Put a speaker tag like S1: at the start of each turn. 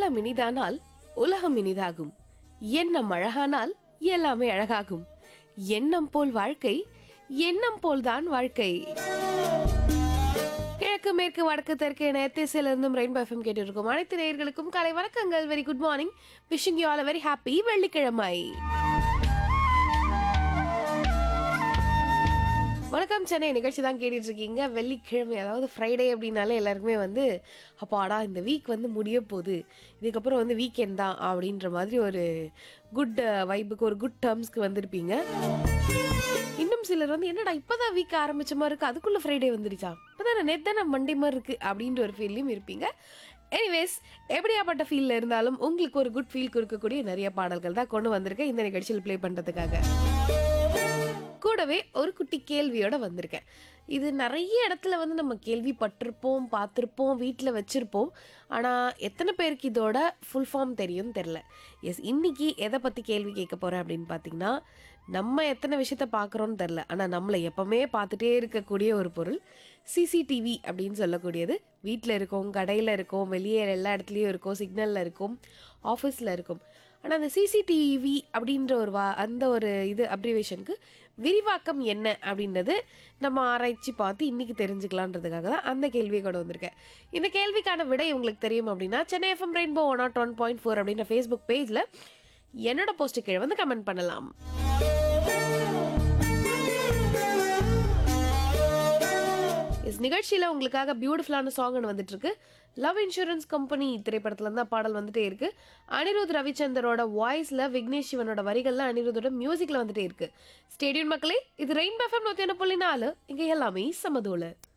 S1: உள்ளம் இனிதானால் உலகம் இனிதாகும் எண்ணம் அழகானால் எல்லாமே அழகாகும் எண்ணம் போல் வாழ்க்கை எண்ணம் போல்தான் வாழ்க்கை கிழக்கு மேற்கு வடக்கு தெற்கு என திசையிலிருந்தும் ரெயின்போ எஃப்எம் கேட்டிருக்கும் அனைத்து நேயர்களுக்கும் காலை வணக்கங்கள் very good morning wishing you all very happy வெள்ளிக்கிழமை வணக்கம் சென்னை நிகழ்ச்சி தான் கேட்டுட்டு இருக்கீங்க வெள்ளிக்கிழமை அதாவது ஃப்ரைடே அப்படின்னாலே எல்லாருக்குமே வந்து அப்பாடா இந்த வீக் வந்து முடிய போகுது இதுக்கப்புறம் வந்து வீக்கெண்ட் தான் அப்படின்ற மாதிரி ஒரு குட் வைப்புக்கு ஒரு குட் டேர்ம்ஸ்க்கு வந்திருப்பீங்க இன்னும் சிலர் வந்து என்னடா இப்பதான் வீக் ஆரம்பிச்ச மாதிரி இருக்கு அதுக்குள்ள ஃப்ரைடே வந்துருச்சா இப்பதான் நேத்து தானே மண்டே மாதிரி இருக்கு அப்படின்ற ஒரு ஃபீல்லையும் இருப்பீங்க எனிவேஸ் எப்படியாப்பட்ட ஃபீல்ல இருந்தாலும் உங்களுக்கு ஒரு குட் ஃபீல் கொடுக்கக்கூடிய நிறைய பாடல்கள் தான் கொண்டு வந்திருக்கேன் இந்த நிகழ்ச்சியில் ப்ளே பண்றதுக்காக கூடவே ஒரு குட்டி கேள்வியோட வந்திருக்கேன் இது நிறைய இடத்துல வந்து நம்ம கேள்விப்பட்டிருப்போம் பார்த்துருப்போம் வீட்டில் வச்சுருப்போம் ஆனால் எத்தனை பேருக்கு இதோட ஃபுல் ஃபார்ம் தெரியும் தெரில எஸ் இன்னைக்கு எதை பற்றி கேள்வி கேட்க போகிறேன் அப்படின்னு பார்த்தீங்கன்னா நம்ம எத்தனை விஷயத்த பார்க்குறோன்னு தெரில ஆனால் நம்மளை எப்பவுமே பார்த்துட்டே இருக்கக்கூடிய ஒரு பொருள் சிசிடிவி அப்படின்னு சொல்லக்கூடியது வீட்டில் இருக்கும் கடையில் இருக்கும் வெளியே எல்லா இடத்துலையும் இருக்கும் சிக்னலில் இருக்கும் ஆஃபீஸில் இருக்கும் ஆனால் அந்த சிசிடிவி அப்படின்ற ஒரு வா அந்த ஒரு இது அப்ரிவேஷனுக்கு விரிவாக்கம் என்ன அப்படின்றது நம்ம ஆராய்ச்சி பார்த்து இன்னைக்கு தெரிஞ்சுக்கலான்றதுக்காக தான் அந்த கேள்வியை கொண்டு வந்திருக்கேன் இந்த கேள்விக்கான விடை உங்களுக்கு தெரியும் அப்படின்னா Chennai FM Rainbow one nought one point four அப்படின்ற ஃபேஸ்புக் பேஜில் என்னோட போஸ்ட்டு கீழே வந்து கமெண்ட் பண்ணலாம் இஸ் நிகழ்ச்சியில் உங்களுக்காக பியூட்டிஃபுல்லான சாங் ஒன்று வந்துட்டு இருக்கு லவ் இன்சூரன்ஸ் கம்பெனி திரைப்படத்துல இருந்து பாடல் வந்துட்டே இருக்கு அனிருத் ரவிச்சந்தரோட வாய்ஸ்ல விக்னேஷ் சிவனோட வரிகள்ல அனிருத்தோட மியூசிக்ல வந்துட்டே இருக்கு ஸ்டேடியம் மக்களே இது ரெயின் எஃப்எம் நூத்தி ஒன்று புள்ளி நாலு இங்க எல்லாமே சமதோல